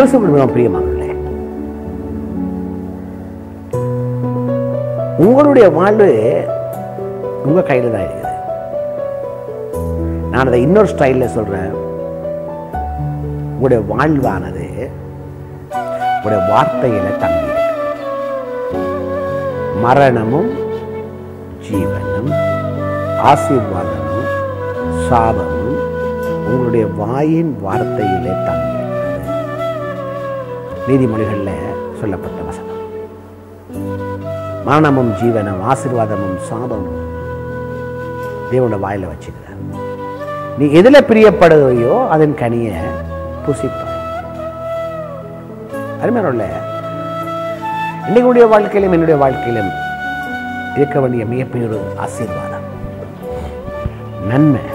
கிறிஸ்துவ மிகவும் பிரியமானவர்களே உங்களுடைய வாழ்வு உங்க கையில தான் இருக்குது நான் அதை இன்னொரு ஸ்டைல்ல சொல்றேன் உங்களுடைய வாழ்வானது உங்களுடைய வார்த்தையில தங்கி இருக்கு. மரணமும் ஜீவனும் ஆசீர்வாதமும் சாபமும் உங்களுடைய வாயின் வார்த்தையிலே தங்கி இருக்கிறது நீதிமொழிகள்ல சொல்லப்பட்ட வசனம் மரணமும் ஜீவனும் ஆசீர்வாதமும் சாபமும் தேவனோட வாயில வச்சுக்கிறார் நீ எதுல பிரியப்படுகையோ அதன் கனியை புசிப்பாய் அருமையான இன்னைக்குடைய வாழ்க்கையிலும் என்னுடைய வாழ்க்கையிலும் இருக்க வேண்டிய மிகப்பெரிய ஒரு ஆசீர்வாதம் நன்மை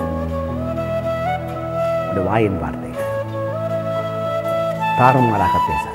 இந்த வாயின் வார்த்தைகள் தாறுமாறாக பேசாது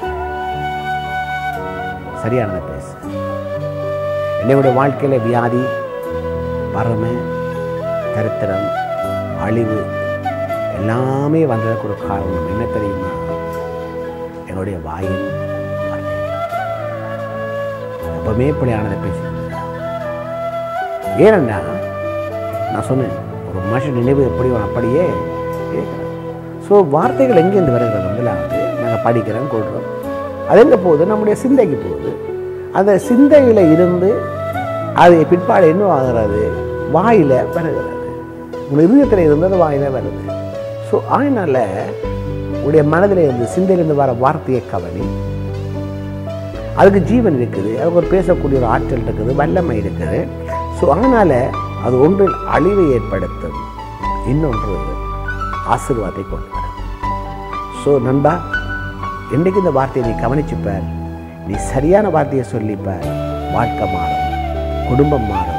சரியானதை பேசு என்னுடைய வாழ்க்கையில வியாதி வறுமை தரித்திரம் அழிவு எல்லாமே வந்ததுக்கு ஒரு காரணம் என்ன தெரியுமா என்னுடைய வாயின் வார்த்தை எப்பவுமே பிள்ளையானதை பேசிட்டு ஏனென்னா நான் சொன்னேன் ஒரு மனுஷன் நினைவு எப்படியோ அப்படியே இருக்கிறான் ஸோ வார்த்தைகள் எங்கேருந்து வருகிறது முதலாவது நாங்கள் படிக்கிறோம் கொள்கிறோம் அது எங்கே போகுது நம்முடைய சிந்தைக்கு போகுது அந்த சிந்தையில் இருந்து அது பிற்பாடு என்ன ஆகிறது வாயில் வருகிறது உங்கள் இருதயத்தில் இருந்து அது வாயில் வருது ஸோ அதனால் உடைய மனதில் இருந்து சிந்தையிலிருந்து வர வார்த்தையை கவனி அதுக்கு ஜீவன் இருக்குது அதுக்கு ஒரு பேசக்கூடிய ஒரு ஆற்றல் இருக்குது வல்லமை இருக்குது ஸோ அதனால் அது ஒன்றில் அழிவை ஏற்படுத்தும் இன்னொன்று ஆசீர்வாதத்தை கொண்டு வரும் ஸோ நண்பா என்றைக்கு இந்த வார்த்தையை நீ கவனிச்சுப்பார் நீ சரியான வார்த்தையை சொல்லிப்பார் வாழ்க்கை மாறும் குடும்பம் மாறும்